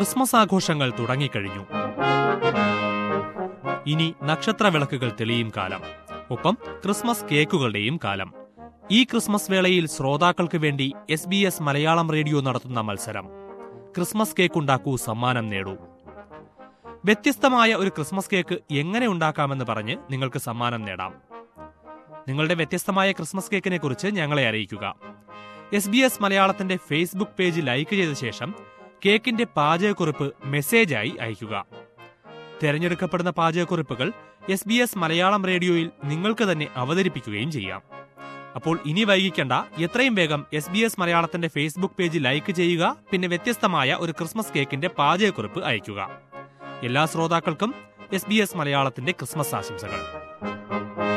Christmas ആഘോഷങ്ങൾ തുടങ്ങിക്കഴിഞ്ഞു ഇനി നക്ഷത്ര വിളക്കുകൾ തെളിയും കാലം ഒപ്പം ക്രിസ്മസ് കേക്കുകളുടെയും കാലം ഈ ക്രിസ്മസ് വേളയിൽ ശ്രോതാക്കൾക്ക് വേണ്ടി S B S Malayalam radio നടത്തുന്ന മത്സരം ക്രിസ്മസ് കേക്ക് ഉണ്ടാക്കൂ സമ്മാനം നേടൂ വ്യത്യസ്തമായ ഒരു ക്രിസ്മസ് കേക്ക് എങ്ങനെ ഉണ്ടാക്കാമെന്ന് പറഞ്ഞ് നിങ്ങൾക്ക് സമ്മാനം നേടാം നിങ്ങളുടെ വ്യത്യസ്തമായ ക്രിസ്മസ് കേക്കിനെ കുറിച്ച് ഞങ്ങളെ അറിയിക്കുക എസ് ബി എസ് മലയാളത്തിന്റെ ഫേസ്ബുക്ക് പേജ് ലൈക്ക് ചെയ്ത ശേഷം കേക്കിന്റെ പാചകക്കുറിപ്പ് മെസ്സേജായി അയയ്ക്കുക തെരഞ്ഞെടുക്കപ്പെടുന്ന പാചകക്കുറിപ്പുകൾ എസ് ബി എസ് മലയാളം റേഡിയോയിൽ നിങ്ങൾക്ക് തന്നെ അവതരിപ്പിക്കുകയും ചെയ്യാം അപ്പോൾ ഇനി വൈകിക്കേണ്ട എത്രയും വേഗം എസ് ബി എസ് മലയാളത്തിന്റെ ഫേസ്ബുക്ക് പേജ് ലൈക്ക് ചെയ്യുക പിന്നെ വ്യത്യസ്തമായ ഒരു ക്രിസ്മസ് കേക്കിന്റെ പാചകക്കുറിപ്പ് അയയ്ക്കുക എല്ലാ ശ്രോതാക്കൾക്കും എസ് ബി എസ് മലയാളത്തിന്റെ ക്രിസ്മസ് ആശംസകൾ